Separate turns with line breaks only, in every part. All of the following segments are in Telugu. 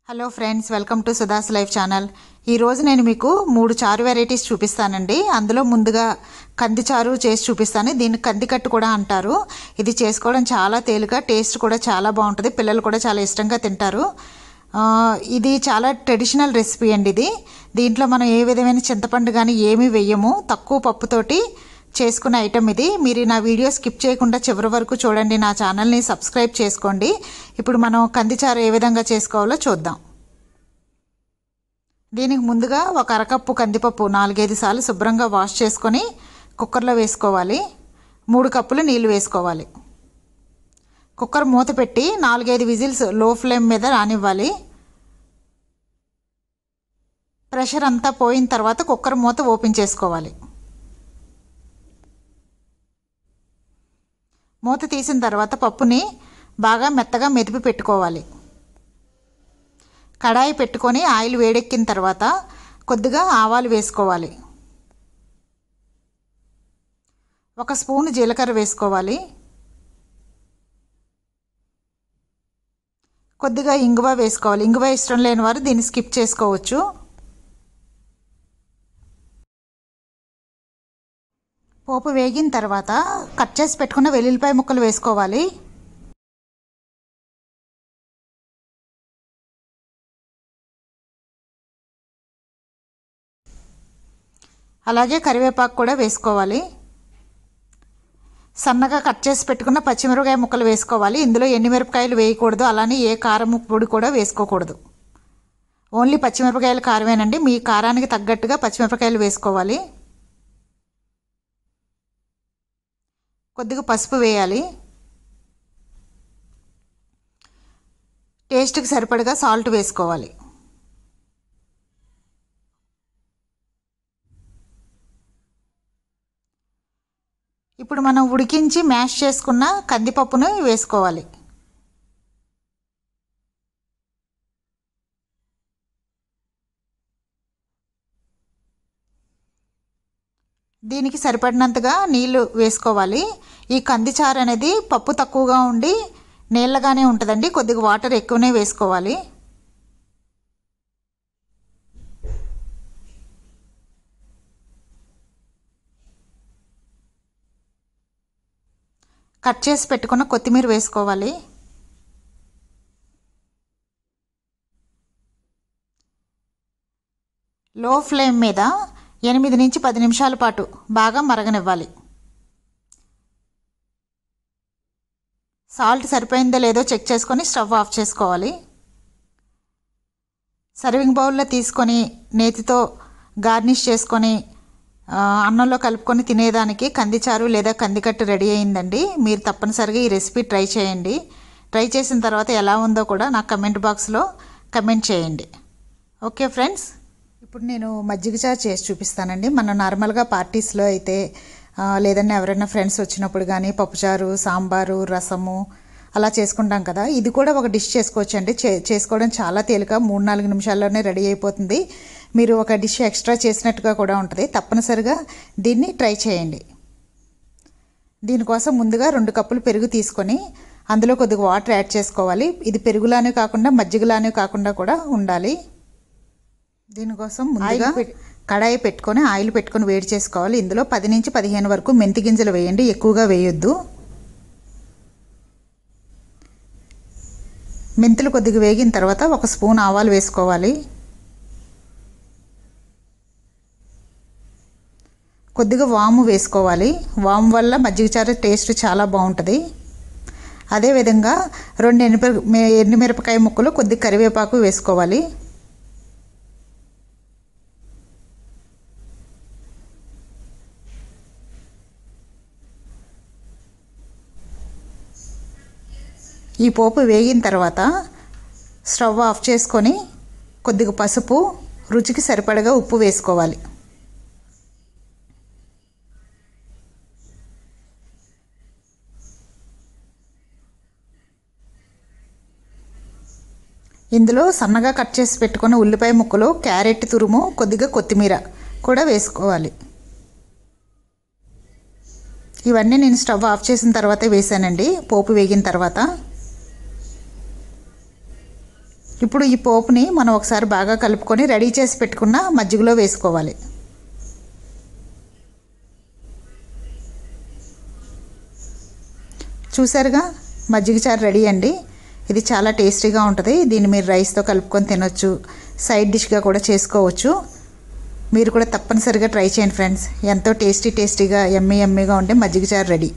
hello friends welcome to Sudha's life channel ఈరోజు నేను మీకు మూడు చారు వెరైటీస్ చూపిస్తానండి అందులో ముందుగా కంది చారు చేసి చూపిస్తాను దీన్ని కంది కట్టు కూడా అంటారు ఇది చేసుకోవడం చాలా తేలిక టేస్ట్ కూడా చాలా బాగుంటుంది పిల్లలు కూడా చాలా ఇష్టంగా తింటారు ఆ, ఇది చాలా ట్రెడిషనల్ రెసిపీ అండి ఇది దీంట్లో మనం ఏ విధమైన చింతపండు కానీ ఏమీ వేయము తక్కువ పప్పుతోటి చేసుకునే ఐటమ్ ఇది మీరు నా వీడియో స్కిప్ చేయకుండా చివరి వరకు చూడండి నా ఛానల్ని సబ్స్క్రైబ్ చేసుకోండి ఇప్పుడు మనం కందిచారు ఏ విధంగా చేసుకోవాలో చూద్దాం దీనికి ముందుగా ఒక అరకప్పు కందిపప్పు నాలుగైదు సార్లు శుభ్రంగా వాష్ చేసుకొని కుక్కర్లో వేసుకోవాలి మూడు కప్పులు నీళ్లు వేసుకోవాలి కుక్కర్ మూత పెట్టి నాలుగైదు విజిల్స్ లో ఫ్లేమ్ మీద రానివ్వాలి ప్రెషర్ అంతా పోయిన తర్వాత కుక్కర్ మూత ఓపెన్ చేసుకోవాలి మూత తీసిన తర్వాత పప్పుని బాగా మెత్తగా మెదిపి పెట్టుకోవాలి కడాయి పెట్టుకొని ఆయిల్ వేడెక్కిన తర్వాత కొద్దిగా ఆవాలు వేసుకోవాలి ఒక స్పూన్ జీలకర్ర వేసుకోవాలి కొద్దిగా ఇంగువ వేసుకోవాలి ఇంగువ ఇష్టం లేని వారు దీన్ని స్కిప్ చేసుకోవచ్చు పోపు వేగిన తర్వాత కట్ చేసి పెట్టుకున్న వెల్లుల్లిపాయ ముక్కలు వేసుకోవాలి అలాగే కరివేపాకు కూడా వేసుకోవాలి సన్నగా కట్ చేసి పెట్టుకున్న పచ్చిమిరపకాయ ముక్కలు వేసుకోవాలి ఇందులో ఎండుమిరపకాయలు వేయకూడదు అలానే ఏ కారం పొడి కూడా వేసుకోకూడదు ఓన్లీ పచ్చిమిరపకాయలు కారమేనండి మీ కారానికి తగ్గట్టుగా పచ్చిమిరపకాయలు వేసుకోవాలి కొద్దిగా పసుపు వేయాలి టేస్ట్కి సరిపడగా సాల్ట్ వేసుకోవాలి ఇప్పుడు మనం ఉడికించి మ్యాష్ చేసుకున్న కందిపప్పును వేసుకోవాలి దీనికి సరిపడినంతగా నీళ్లు వేసుకోవాలి ఈ కందిచారు అనేది పప్పు తక్కువగా ఉండి నీళ్ళగానే ఉంటుందండి కొద్దిగా వాటర్ ఎక్కువనే వేసుకోవాలి కట్ చేసి పెట్టుకున్న కొత్తిమీర వేసుకోవాలి లో ఫ్లేమ్ మీద ఎనిమిది నుంచి పది నిమిషాల పాటు బాగా మరగనివ్వాలి సాల్ట్ సరిపోయిందో లేదో చెక్ చేసుకొని స్టవ్ ఆఫ్ చేసుకోవాలి సర్వింగ్ బౌల్లో తీసుకొని నేతితో గార్నిష్ చేసుకొని ఆ, అన్నంలో కలుపుకొని తినేదానికి కందిచారు లేదా కందికట్టు రెడీ అయిందండి మీరు తప్పనిసరిగా ఈ రెసిపీ ట్రై చేయండి ట్రై చేసిన తర్వాత ఎలా ఉందో కూడా నాకు కమెంట్ బాక్స్లో కమెంట్ చేయండి ఓకే ఫ్రెండ్స్ ఇప్పుడు నేను మజ్జిగ చారు చేసి చూపిస్తానండి మనం నార్మల్గా పార్టీస్లో అయితే ఆ, లేదన్నా ఎవరైనా ఫ్రెండ్స్ వచ్చినప్పుడు కానీ పప్పుచారు సాంబారు రసము అలా చేసుకుంటాం కదా ఇది కూడా ఒక డిష్ చేసుకోవచ్చండి చే చేసుకోవడం చాలా తేలిక మూడు నాలుగు నిమిషాల్లోనే రెడీ అయిపోతుంది మీరు ఒక డిష్ ఎక్స్ట్రా చేసినట్టుగా కూడా ఉంటుంది తప్పనిసరిగా దీన్ని ట్రై చేయండి దీనికోసం ముందుగా రెండు కప్పులు పెరుగు తీసుకొని అందులో కొద్దిగా వాటర్ యాడ్ చేసుకోవాలి ఇది పెరుగులానే కాకుండా మజ్జిగలానే కాకుండా కూడా ఉండాలి దీనికోసం ముందుగా కడాయి పెట్టుకొని ఆయిల్ పెట్టుకొని వేడి చేసుకోవాలి ఇందులో పది నుంచి పదిహేను వరకు మెంతి గింజలు వేయండి ఎక్కువగా వేయొద్దు మెంతులు కొద్దిగా వేగిన తర్వాత ఒక స్పూన్ ఆవాలు వేసుకోవాలి కొద్దిగా వాము వేసుకోవాలి వాము వల్ల మజ్జిగ చారు టేస్ట్ చాలా బాగుంటుంది అదేవిధంగా రెండు ఎనిపి ఎండుమిరపకాయ ముక్కలు కొద్దిగా కరివేపాకు వేసుకోవాలి ఈ పోపు వేగిన తర్వాత స్టవ్ ఆఫ్ చేసుకొని కొద్దిగా పసుపు రుచికి సరిపడగా ఉప్పు వేసుకోవాలి ఇందులో సన్నగా కట్ చేసి పెట్టుకున్న ఉల్లిపాయ ముక్కలు క్యారెట్ తురుము కొద్దిగా కొత్తిమీర కూడా వేసుకోవాలి ఇవన్నీ నేను స్టవ్ ఆఫ్ చేసిన తర్వాత వేసానండి పోపు వేగిన తర్వాత ఇప్పుడు ఈ పోపుని మనం ఒకసారి బాగా కలుపుకొని రెడీ చేసి పెట్టుకున్న మజ్జిగలో వేసుకోవాలి చూసారుగా మజ్జిగ చారు రెడీ అండి ఇది చాలా టేస్టీగా ఉంటుంది దీన్ని మీరు రైస్తో కలుపుకొని తినొచ్చు సైడ్ డిష్గా కూడా చేసుకోవచ్చు మీరు కూడా తప్పనిసరిగా ట్రై చేయండి ఫ్రెండ్స్ ఎంతో టేస్టీ టేస్టీగా ఎమ్మీ ఎమ్మీగా ఉండే మజ్జిగ చారు రెడీ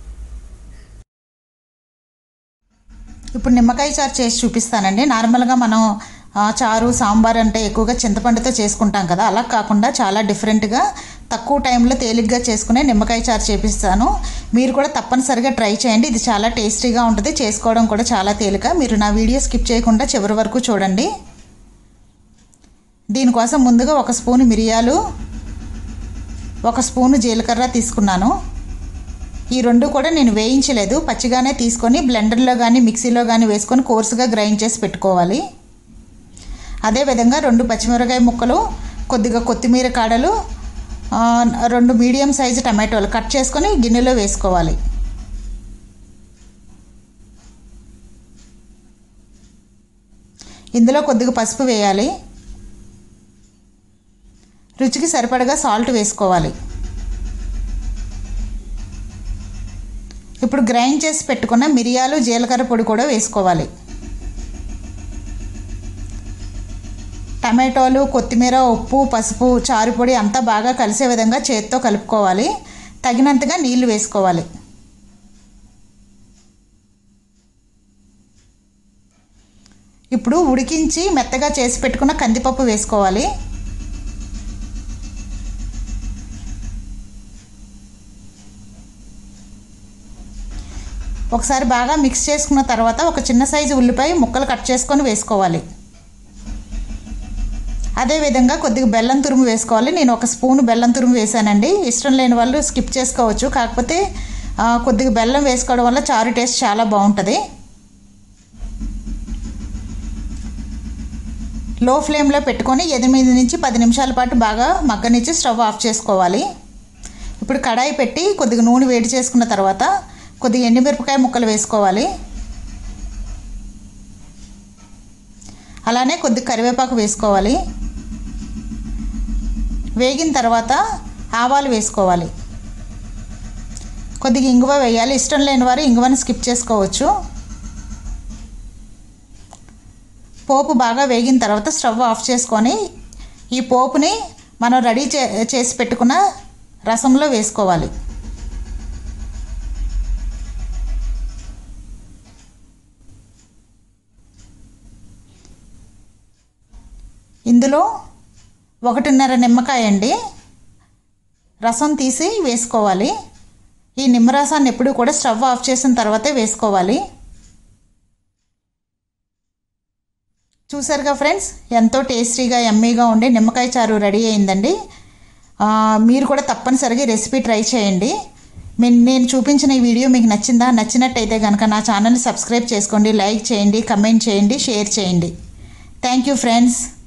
ఇప్పుడు నిమ్మకాయ చారు చేసి చూపిస్తానండి నార్మల్గా మనం ఆ, చారు సాంబార్ అంటే ఎక్కువగా చింతపండుతో చేసుకుంటాం కదా అలా కాకుండా చాలా డిఫరెంట్గా తక్కువ టైంలో తేలిగ్గా చేసుకునే నిమ్మకాయ చారు చేపిస్తాను మీరు కూడా తప్పనిసరిగా ట్రై చేయండి ఇది చాలా టేస్టీగా ఉంటుంది చేసుకోవడం కూడా చాలా తేలిక మీరు నా వీడియో స్కిప్ చేయకుండా చివరి వరకు చూడండి దీనికోసం ముందుగా ఒక స్పూన్ మిరియాలు ఒక స్పూను జీలకర్ర తీసుకున్నాను ఈ రెండు కూడా నేను వేయించలేదు పచ్చిగానే తీసుకొని బ్లెండర్లో కానీ మిక్సీలో కానీ వేసుకొని కోర్సుగా గ్రైండ్ చేసి పెట్టుకోవాలి అదేవిధంగా రెండు పచ్చిమిరకాయ ముక్కలు కొద్దిగా కొత్తిమీర కాడలు ఆ, రెండు మీడియం సైజు టమాటోలు కట్ చేసుకొని గిన్నెలో వేసుకోవాలి ఇందులో కొద్దిగా పసుపు వేయాలి రుచికి సరిపడగా సాల్ట్ వేసుకోవాలి ఇప్పుడు గ్రైండ్ చేసి పెట్టుకున్న మిరియాలు జీలకర్ర పొడి కూడా వేసుకోవాలి టమాటోలు కొత్తిమీర ఉప్పు పసుపు చారు పొడి అంతా బాగా కలిసే విధంగా చేత్తో కలుపుకోవాలి తగినంతగా నీళ్లు వేసుకోవాలి ఇప్పుడు ఉడికించి మెత్తగా చేసి పెట్టుకున్న కందిపప్పు వేసుకోవాలి ఒకసారి బాగా మిక్స్ చేసుకున్న తర్వాత ఒక చిన్న సైజు ఉల్లిపాయ ముక్కలు కట్ చేసుకొని వేసుకోవాలి అదేవిధంగా కొద్దిగా బెల్లం తురుము వేసుకోవాలి నేను ఒక స్పూన్ బెల్లం తురుము వేసానండి ఇష్టం లేని వాళ్ళు స్కిప్ చేసుకోవచ్చు కాకపోతే ఆ, కొద్దిగా బెల్లం వేసుకోవడం వల్ల చారు టేస్ట్ చాలా బాగుంటుంది లో ఫ్లేమ్లో పెట్టుకొని ఎనిమిది నుంచి పది నిమిషాల పాటు బాగా మగ్గనిచ్చి స్టవ్ ఆఫ్ చేసుకోవాలి ఇప్పుడు కడాయి పెట్టి కొద్దిగా నూనె వేడి చేసుకున్న తర్వాత కొద్దిగా ఎండుమిరపకాయ ముక్కలు వేసుకోవాలి అలానే కొద్దిగా కరివేపాకు వేసుకోవాలి వేగిన తర్వాత ఆవాలు వేసుకోవాలి కొద్దిగా ఇంగువ వేయాలి ఇష్టం లేని వారు ఇంగువని స్కిప్ చేసుకోవచ్చు పోపు బాగా వేగిన తర్వాత స్టవ్ ఆఫ్ చేసుకొని ఈ పోపుని మనం రెడీ చే చేసి పెట్టుకున్న రసంలో వేసుకోవాలి ఇందులో ఒకటిన్నర నిమ్మకాయ అండి రసం తీసి వేసుకోవాలి ఈ నిమ్మరసాన్ని ఎప్పుడు కూడా స్టవ్ ఆఫ్ చేసిన తర్వాతే వేసుకోవాలి చూసారుగా ఫ్రెండ్స్ ఎంతో టేస్టీగా ఎమ్మీగా ఉండే నిమ్మకాయ చారు రెడీ అయిందండి ఆ, మీరు కూడా తప్పనిసరిగా ఈ రెసిపీ ట్రై చేయండి మీ- నేను చూపించిన ఈ వీడియో మీకు నచ్చిందా నచ్చినట్టయితే కనుక నా ఛానల్ని సబ్స్క్రైబ్ చేసుకోండి లైక్ చేయండి కమెంట్ చేయండి షేర్ చేయండి థ్యాంక్ యూ ఫ్రెండ్స్